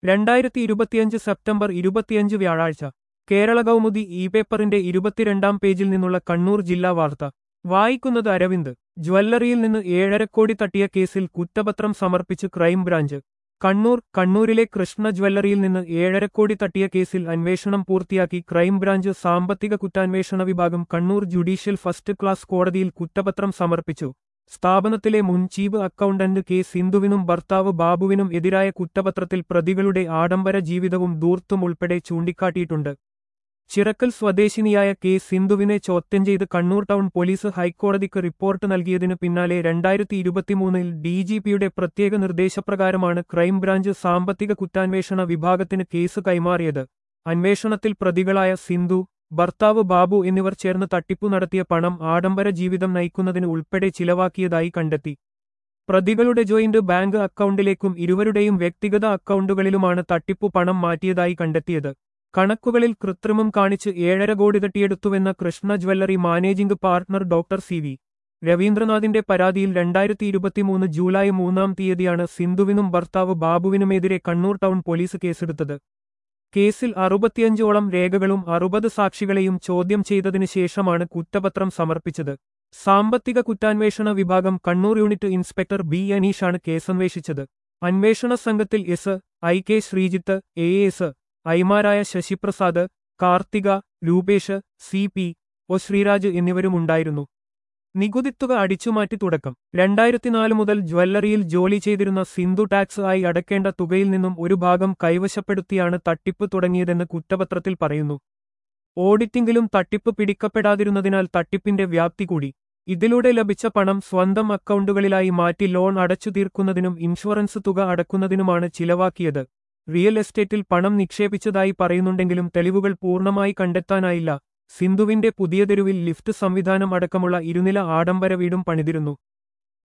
രണ്ടായിരത്തി ഇരുപത്തിയഞ്ച് സെപ്റ്റംബർ ഇരുപത്തിയഞ്ച് വ്യാഴാഴ്ച കേരള കൗമുദി ഇ പേപ്പറിന്റെ ഇരുപത്തിരണ്ടാം പേജിൽ നിന്നുള്ള കണ്ണൂർ ജില്ലാ വാർത്ത വായിക്കുന്നത് അരവിന്ദ് ജ്വല്ലറിയിൽ നിന്ന് ഏഴര കോടി തട്ടിയ കേസിൽ കുറ്റപത്രം സമർപ്പിച്ച് ക്രൈംബ്രാഞ്ച് കണ്ണൂർ കണ്ണൂരിലെ കൃഷ്ണ ജ്വല്ലറിയിൽ നിന്ന് ഏഴര കോടി തട്ടിയ കേസിൽ അന്വേഷണം പൂർത്തിയാക്കി ക്രൈംബ്രാഞ്ച് സാമ്പത്തിക കുറ്റാന്വേഷണ വിഭാഗം കണ്ണൂർ ജുഡീഷ്യൽ ഫസ്റ്റ് ക്ലാസ് കോടതിയിൽ കുറ്റപത്രം സമർപ്പിച്ചു സ്ഥാപനത്തിലെ മുൻ ചീഫ് അക്കൗണ്ടന്റ് കെ സിന്ധുവിനും ഭർത്താവ് ബാബുവിനും എതിരായ കുറ്റപത്രത്തിൽ പ്രതികളുടെ ആഡംബര ജീവിതവും ദൂർത്തും ഉൾപ്പെടെ ചൂണ്ടിക്കാട്ടിയിട്ടുണ്ട് ചിറക്കൽ സ്വദേശിനിയായ കെ സിന്ധുവിനെ ചോദ്യം ചെയ്ത് കണ്ണൂർ ടൗൺ പോലീസ് ഹൈക്കോടതിക്ക് റിപ്പോർട്ട് നൽകിയതിനു പിന്നാലെ രണ്ടായിരത്തി ഇരുപത്തിമൂന്നിൽ ഡിജിപിയുടെ പ്രത്യേക നിർദ്ദേശപ്രകാരമാണ് ക്രൈംബ്രാഞ്ച് സാമ്പത്തിക കുറ്റാന്വേഷണ വിഭാഗത്തിന് കേസ് കൈമാറിയത് അന്വേഷണത്തിൽ പ്രതികളായ സിന്ധു ഭർത്താവ് ബാബു എന്നിവർ ചേർന്ന് തട്ടിപ്പു നടത്തിയ പണം ആഡംബര ജീവിതം നയിക്കുന്നതിന് ഉൾപ്പെടെ ചിലവാക്കിയതായി കണ്ടെത്തി പ്രതികളുടെ ജോയിന്റ് ബാങ്ക് അക്കൗണ്ടിലേക്കും ഇരുവരുടെയും വ്യക്തിഗത അക്കൗണ്ടുകളിലുമാണ് തട്ടിപ്പു പണം മാറ്റിയതായി കണ്ടെത്തിയത് കണക്കുകളിൽ കൃത്രിമം കാണിച്ച് ഏഴര കോടി തട്ടിയെടുത്തുവെന്ന Krishna jewellery managing partner doctor C V രവീന്ദ്രനാഥിന്റെ പരാതിയിൽ രണ്ടായിരത്തി ഇരുപത്തിമൂന്ന് ജൂലൈ മൂന്നാം തീയതിയാണ് സിന്ധുവിനും ഭർത്താവ് ബാബുവിനുമെതിരെ കണ്ണൂർ ടൗൺ പോലീസ് കേസെടുത്തത് കേസിൽ അറുപത്തിയഞ്ചോളം രേഖകളും അറുപത് സാക്ഷികളെയും ചോദ്യം ചെയ്തതിനു ശേഷമാണ് കുറ്റപത്രം സമർപ്പിച്ചത് സാമ്പത്തിക കുറ്റാന്വേഷണ വിഭാഗം കണ്ണൂർ യൂണിറ്റ് ഇൻസ്പെക്ടർ ബി അനീഷാണ് കേസന്വേഷിച്ചത് അന്വേഷണ സംഘത്തിൽ S I K Sreejith A S ഐമാരായ Sasiprasad Karthika Rupesh C P O Sreeraj എന്നിവരുമുണ്ടായിരുന്നു നികുതിത്തുക അടിച്ചുമാറ്റി തുടക്കം രണ്ടായിരത്തിനാല് മുതൽ ജ്വല്ലറിയിൽ ജോലി ചെയ്തിരുന്ന സിന്ധു ടാക്സ് ആയി അടക്കേണ്ട തുകയിൽ നിന്നും ഒരു ഭാഗം കൈവശപ്പെടുത്തിയാണ് തട്ടിപ്പ് തുടങ്ങിയതെന്ന് കുറ്റപത്രത്തിൽ പറയുന്നു ഓഡിറ്റിംഗിലും തട്ടിപ്പ് പിടിക്കപ്പെടാതിരുന്നതിനാൽ തട്ടിപ്പിന്റെ വ്യാപ്തി കൂടി ഇതിലൂടെ ലഭിച്ച പണം സ്വന്തം അക്കൗണ്ടുകളിലായി മാറ്റി ലോൺ അടച്ചു തീർക്കുന്നതിനും ഇൻഷുറൻസ് തുക അടക്കുന്നതിനുമാണ് ചിലവാക്കിയത് റിയൽ എസ്റ്റേറ്റിൽ പണം നിക്ഷേപിച്ചതായി പറയുന്നുണ്ടെങ്കിലും തെളിവുകൾ പൂർണ്ണമായി കണ്ടെത്താനായില്ല സിന്ധുവിന്റെ പുതിയ തെരുവിൽ ലിഫ്റ്റ് സംവിധാനം അടക്കമുള്ള ഇരുനില ആഡംബര വീടും പണിതിരുന്നു